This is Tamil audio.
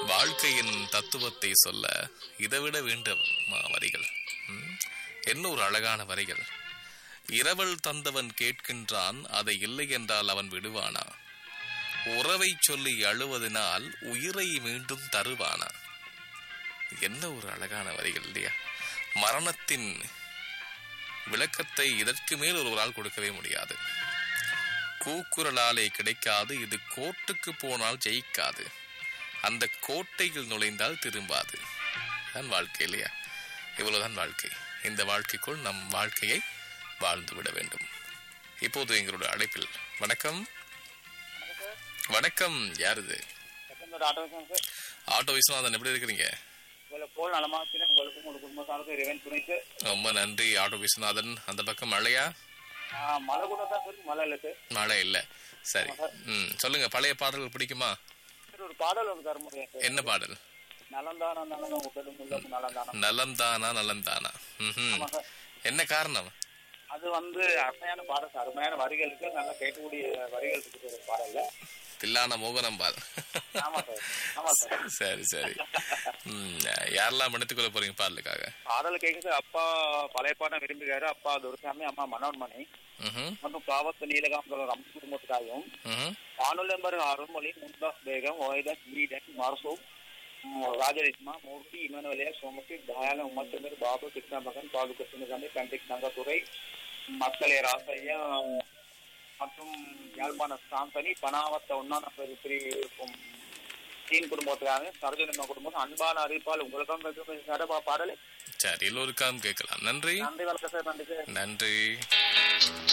வாழ்க்கையின் தத்துவத்தை சொல்ல இதைவிட வேண்டும் மா- வரிகள் ம்? என்ன ஒரு அழகான வரிகள் இரவல் தந்தவன் கேட்கின்றான் அதை இல்லை என்றால் அவன் விடுவானா உறவை சொல்லி அழுவதனால் உயிரை மீண்டும் தருவானா என்ன ஒரு அழகான வரிகள் இல்லையா மரணத்தின் விளக்கத்தை இதற்கு மேல் ஒருவரால் கொடுக்கவே முடியாது கூக்குரலாலே கிடைக்காது இது கோர்ட்டுக்கு போனால் ஜெயிக்காது அந்த கோட்டையில் நுழைந்தால் திரும்பாது தான் வாழ்க்கை இல்லையா இவ்வளவுதான் வாழ்க்கை இந்த வாழ்க்கைக்குள் நம் வாழ்க்கையை வாழ்ந்து விட வேண்டும் இப்போது எங்களுடைய அழைப்பில் வணக்கம் வணக்கம் யார் இது second auto sir auto Viswanathan எப்படி இருக்கிறீங்க உங்களை போல் நலமா இருக்கிறேன் உங்களுக்கும் உங்கள் குடும்பத்தாருக்கும் இறைவன் துணைக்கு ரொம்ப நன்றி ஆட்டோ விஸ்வநாதன் அந்த பக்கம் மழையா ஆ, மழை கூட தான் சார் மழை இல்லை சார் மழை இல்ல சரி ம் சொல்லுங்க பழைய பாடல்கள் பிடிக்குமா சார் ஒரு பாடல் ஒன்று தர முடியும் சார் என்ன பாடல் நலந்தானம் நலனம் உடலும் உள்ளம் நலந்தானம் நலந்தானா நலந்தானா ம்ஹும். ஆமா சார் என்ன காரணம் அது வந்து அருமையான பாடல் சார் அருமையான வரிகள் இருக்கு நல்லா கேட்கக்கூடிய வரிகள் இருக்கு சார் ஒரு பாடல்ல தில்லான மோகனம்பால் ஆமா சார் ஆமா சார் சரி சரி ம், யாரெல்லாம் எடுத்துக்கொள்ள போறீங்க பாடலுக்காக பாடல் கேட்க சார் அப்பா பழைய பாடம் விரும்புகிறாரு அப்பா துரசாமி அம்மா மனோன்மணி ம்ஹும், மற்றும் காவத்து நீலகாம்பரம் ரம்ஸ் குடும்பத்துக்காகவும் ம்ஹும். வானுலம்பர் அருண்மொழி மும்தாஸ் பேகம் ஓய்தஸ் ஈடன் மர்சூம் ராஜரிஷ்மா மூர்த்தி இமானுவலியா சோமசி தயால உமச்சந்தர் பாபு கிருஷ்ணா மகன் பாலு கிருஷ்ணகாந்தி கண்டிக் தங்கத்துறை மக்களே ராசையா மற்றும் யாழ்ப்பாண சாந்தனி பனாவத்த ஒன்னான பெரிய இருக்கும் தீன் குடும்பத்துக்காக சரஜனிமா குடும்பம் அன்பான அறிவிப்பால் உங்களுக்கும் சரபா பாடலை சரி எல்லோருக்காகவும் கேட்கலாம் நன்றி நன்றி வணக்கம் சார் நன்றி சார் நன்றி